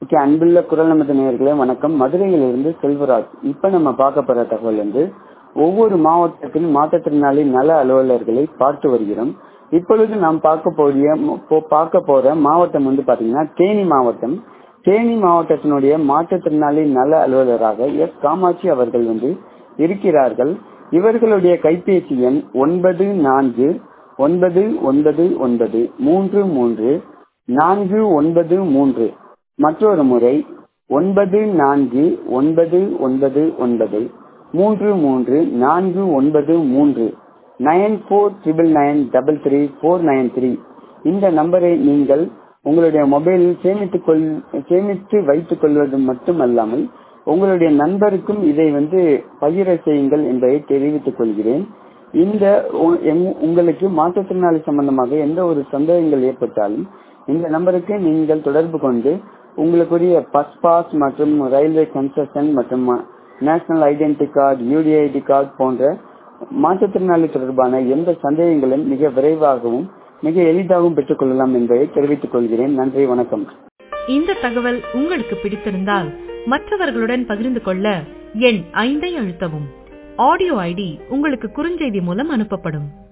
okay அன்புள்ள குரல் நமது நேயர்களே வணக்கம் மதுரையிலிருந்து செல்வராஜ் இப்ப நம்ம பார்க்க போற தகவல் வந்து ஒவ்வொரு மாவட்டத்தில் மாற்றுத்திறனாளி நல அலுவலர்களை பார்த்து வருகிறோம் இப்பொழுது நாம் பார்க்க போறிய போ- பார்க்க போற மாவட்டம் வந்து பாத்தீங்கன்னா தேனி மாவட்டம் தேனி மாவட்டத்தினுடைய மாற்றுத்திறனாளி நல அலுவலராக எஸ் காமாட்சி அவர்கள் வந்து இருக்கிறார்கள் இவர்களுடைய கைபேசி எண் ஒன்பது நான்கு ஒன்பது ஒன்பது ஒன்பது மூன்று மூன்று நான்கு ஒன்பது மூன்று மற்றொரு முறை ஒன்பது நான்கு ஒன்பது ஒன்பது ஒன்பது மூன்று மூன்று நான்கு ஒன்பது மூன்று nine four triple nine double three four nine three இந்த நம்பரை நீங்கள் உங்களுடைய மொபைலில் சேமித்துக் கொள் சேமித்து வைத்துக் கொள்வது மட்டுமல்லாமல் உங்களுடைய நண்பருக்கும் இதை வந்து பகிர செய்யுங்கள் என்பதை தெரிவித்துக் கொள்கிறேன் இந்த உ- எம்- உங்களுக்கு மாற்றுத்திறனாளி சம்பந்தமாக எந்த ஒரு சந்தேகங்கள் ஏற்பட்டாலும் இந்த நம்பருக்கு நீங்கள் தொடர்பு கொண்டு உங்களுக்குரிய பஸ் பாஸ் மற்றும் ரயில்வே கன்செஷன் மற்றும் national identity card UDID card போன்ற மாற்றுத்திறனாளி தொடர்பான எந்த சந்தேகங்களும் மிக விரைவாகவும் மிக எளிதாகவும் பெற்றுக்கொள்ளலாம் என்பதை தெரிவித்துக் கொள்கிறேன் நன்றி வணக்கம் இந்த தகவல் உங்களுக்கு பிடித்திருந்தால் மற்றவர்களுடன் பகிர்ந்து கொள்ள எண் ஐந்தை அழுத்தவும் ஆடியோ ஐடி உங்களுக்கு குறுஞ்செய்தி மூலம் அனுப்பப்படும்